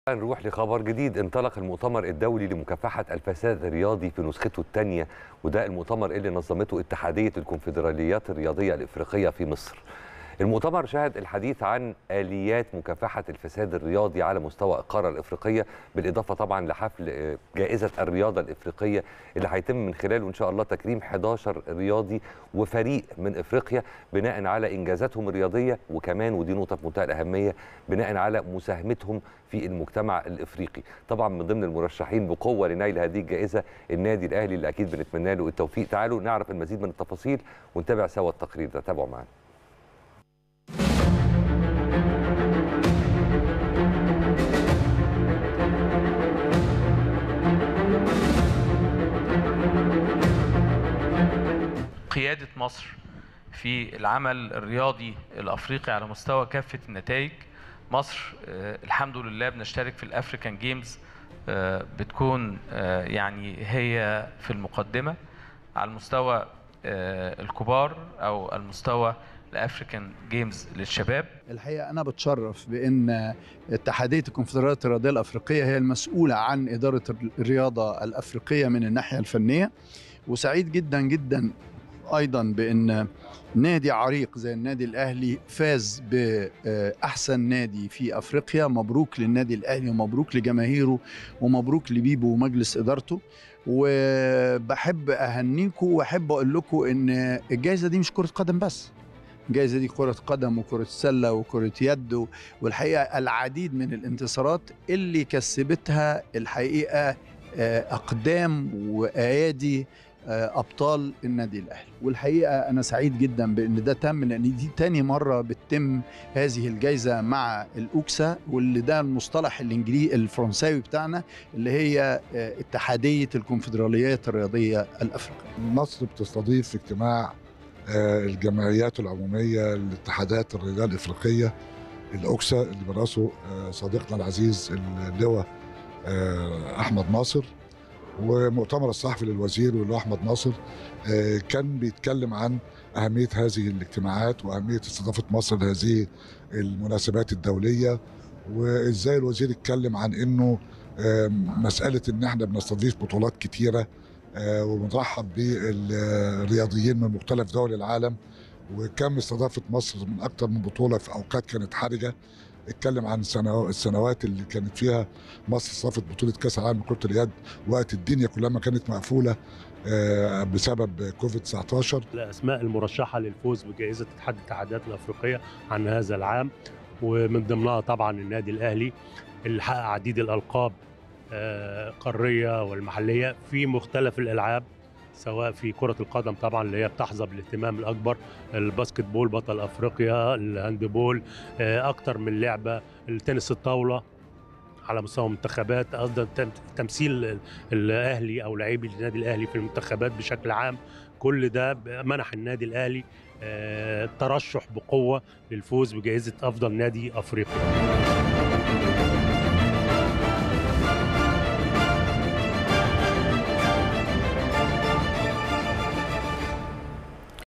نروح لخبر جديد انطلق المؤتمر الدولي لمكافحة الفساد الرياضي في نسخته الثانية وده المؤتمر اللي نظمته اتحادية الكونفدراليات الرياضية الإفريقية في مصر المؤتمر شهد الحديث عن آليات مكافحة الفساد الرياضي على مستوى القارة الإفريقية بالإضافة طبعا لحفل جائزة الرياضة الإفريقية اللي هيتم من خلاله إن شاء الله تكريم 11 رياضي وفريق من إفريقيا بناء على إنجازاتهم الرياضية وكمان ودي نقطة في منتهى الأهمية بناء على مساهمتهم في المجتمع الإفريقي طبعا من ضمن المرشحين بقوة لنيل هذه الجائزة النادي الأهلي اللي أكيد بنتمنى له التوفيق تعالوا نعرف المزيد من التفاصيل ونتابع سوا التقرير ده تابعوا معانا قيادة مصر في العمل الرياضي الأفريقي على مستوى كافة النتائج مصر آه، الحمد لله بنشترك في الأفريكان جيمز آه، بتكون آه، يعني هي في المقدمة على المستوى آه، الكبار أو المستوى الأفريكان جيمز للشباب الحقيقه انا بتشرف بان اتحاديه الكونفدراليات الرياضيه الافريقيه هي المسؤوله عن اداره الرياضه الافريقيه من الناحيه الفنيه وسعيد جدا جدا ايضا بان نادي عريق زي النادي الاهلي فاز باحسن نادي في افريقيا مبروك للنادي الاهلي ومبروك لجماهيره ومبروك لبيبو ومجلس ادارته وبحب اهنيكم واحب اقول لكم ان الجائزه دي مش كره قدم بس الجائزه دي كره قدم وكره سله وكره يد والحقيقه العديد من الانتصارات اللي كسبتها الحقيقه آه، اقدام وايادي آه، ابطال النادي الاهلي والحقيقه انا سعيد جدا بان ده تم لان دي تاني مره بتتم هذه الجائزه مع الاوكسا واللي ده المصطلح الانجليزي الفرنساوي بتاعنا اللي هي آه، اتحاديه الكونفدراليات الرياضيه الافريقيه مصر بتستضيف اجتماع آه، الجمعيات العمومية للاتحادات الرياضية الإفريقية الأوكسا اللي برأسه آه، صديقنا العزيز اللواء آه، أحمد ناصر ومؤتمر الصحفي للوزير واللواء أحمد ناصر آه، كان بيتكلم عن أهمية هذه الاجتماعات وأهمية استضافة مصر لهذه المناسبات الدولية وإزاي الوزير اتكلم عن إنه آه، مسألة إن إحنا بنستضيف بطولات كتيرة آه، وبنرحب بالرياضيين من مختلف دول العالم وكم استضافت مصر من اكثر من بطوله في اوقات كانت حرجه اتكلم عن سنو- السنوات اللي كانت فيها مصر استضافت بطوله كاس العالم لكره اليد وقت الدنيا كلها ما كانت مقفوله آه، بسبب كوفيد 19 الاسماء المرشحه للفوز بجائزه اتحاد الاتحادات الافريقيه عن هذا العام ومن ضمنها طبعا النادي الاهلي اللي حقق عديد الالقاب آه، قاريه والمحليه في مختلف الالعاب سواء في كرة القدم طبعا اللي هي بتحظى بالاهتمام الأكبر الباسكت بول بطل أفريقيا الهاندبول آه، أكتر من لعبة التنس الطاولة على مستوى المنتخبات قصدا تم- تمثيل الاهلي او لاعبي النادي الاهلي في المنتخبات بشكل عام كل ده منح النادي الاهلي آه، ترشح بقوه للفوز بجائزه افضل نادي افريقيا